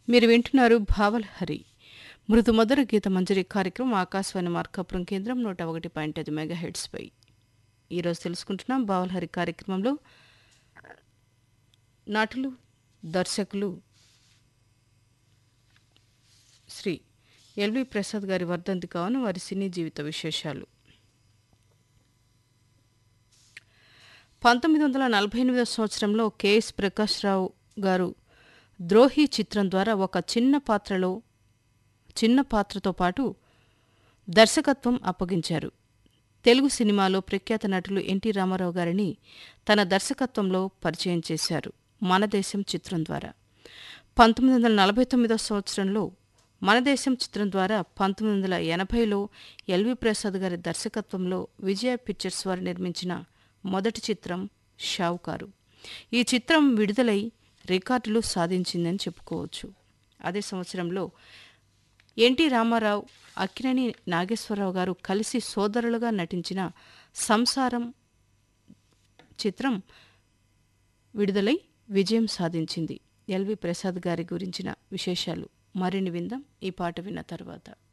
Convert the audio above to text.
మీరు వింటున్నారు భావల్హరి మృదు మధుర గీత మంజరి కార్యక్రమం ఆకాశవాణి మార్కాపురం కేంద్రం నూట ఒకటి పాయింట్ ఐదు మెగా హెడ్స్పై ఈరోజు తెలుసుకుంటున్నాం భావల్హరి కార్యక్రమంలో నటులు దర్శకులు శ్రీ ఎల్వి ప్రసాద్ గారి వర్ధంతి కావున వారి సినీ జీవిత విశేషాలు పంతొమ్మిది వందల నలభై ఎనిమిదవ సంవత్సరంలో కెఎస్ ప్రకాశ్రావు గారు ద్రోహి చిత్రం ద్వారా ఒక చిన్న పాత్రలో చిన్న పాత్రతో పాటు దర్శకత్వం అప్పగించారు తెలుగు సినిమాలో ప్రఖ్యాత నటులు ఎన్టీ రామారావు గారిని తన దర్శకత్వంలో పరిచయం చేశారు మన దేశం చిత్రం ద్వారా పంతొమ్మిది వందల నలభై తొమ్మిదవ సంవత్సరంలో మన దేశం చిత్రం ద్వారా పంతొమ్మిది వందల ఎనభైలో ఎల్వి ప్రసాద్ గారి దర్శకత్వంలో విజయ పిక్చర్స్ వారు నిర్మించిన మొదటి చిత్రం షావుకారు ఈ చిత్రం విడుదలై రికార్డులు సాధించిందని చెప్పుకోవచ్చు అదే సంవత్సరంలో ఎన్టీ రామారావు అక్కినేని నాగేశ్వరరావు గారు కలిసి సోదరులుగా నటించిన సంసారం చిత్రం విడుదలై విజయం సాధించింది ఎల్వి ప్రసాద్ గారి గురించిన విశేషాలు మరిన్ని విందాం ఈ పాట విన్న తర్వాత